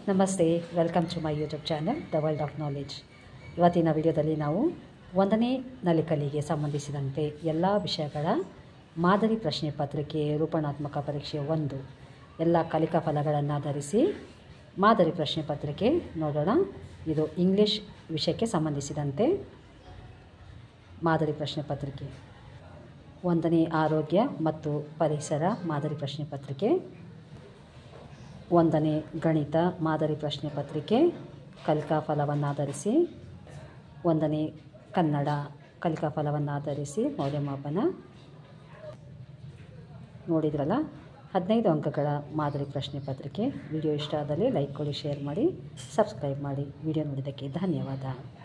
ನಮಸ್ತೆ welcome to my YouTube channel the world of knowledge ಇವತ್ತಿನ ವಿಡಿಯೋದಲ್ಲಿ ನಾವು ಒಂದನೇ ನಲಿಕಲಿಗೆ ಸಂಬಂಧಿಸಿದಂತೆ ಎಲ್ಲ ವಿಷಯಗಳ ಮಾದರಿ ಪ್ರಶ್ನೆ ಪತ್ರಿಕೆ ರೂಪಣಾತ್ಮಕ ಪರೀಕ್ಷೆ ಒಂದು ಎಲ್ಲ ಕಲಿಕಾ ಫಲಗಳನ್ನಾಧರಿಸಿ ಮಾದರಿ ಪ್ರಶ್ನೆ ಪತ್ರಿಕೆ ನೋಡೋಣ ಇದು ಇಂಗ್ಲೀಷ್ ವಿಷಯಕ್ಕೆ ಸಂಬಂಧಿಸಿದಂತೆ ಮಾದರಿ ಪ್ರಶ್ನೆ ಪತ್ರಿಕೆ ಒಂದನೇ ಆರೋಗ್ಯ ಮತ್ತು ಪರಿಸರ ಮಾದರಿ ಪ್ರಶ್ನೆ ಪತ್ರಿಕೆ ಒಂದನೇ ಗಣಿತ ಮಾದರಿ ಪ್ರಶ್ನೆ ಪತ್ರಿಕೆ ಕಲಿಕಾ ಫಲವನ್ನಾಧರಿಸಿ ಒಂದನೇ ಕನ್ನಡ ಕಲಿಕಾ ಫಲವನ್ನಾಧರಿಸಿ ಮೌಲ್ಯಮಾಪನ ನೋಡಿದ್ರಲ್ಲ ಹದಿನೈದು ಅಂಕಗಳ ಮಾದರಿ ಪ್ರಶ್ನೆ ಪತ್ರಿಕೆ ವಿಡಿಯೋ ಇಷ್ಟ ಆದಲ್ಲಿ ಲೈಕ್ ಕೊಡಿ ಶೇರ್ ಮಾಡಿ ಸಬ್ಸ್ಕ್ರೈಬ್ ಮಾಡಿ ವಿಡಿಯೋ ನೋಡಿದ್ದಕ್ಕೆ ಧನ್ಯವಾದ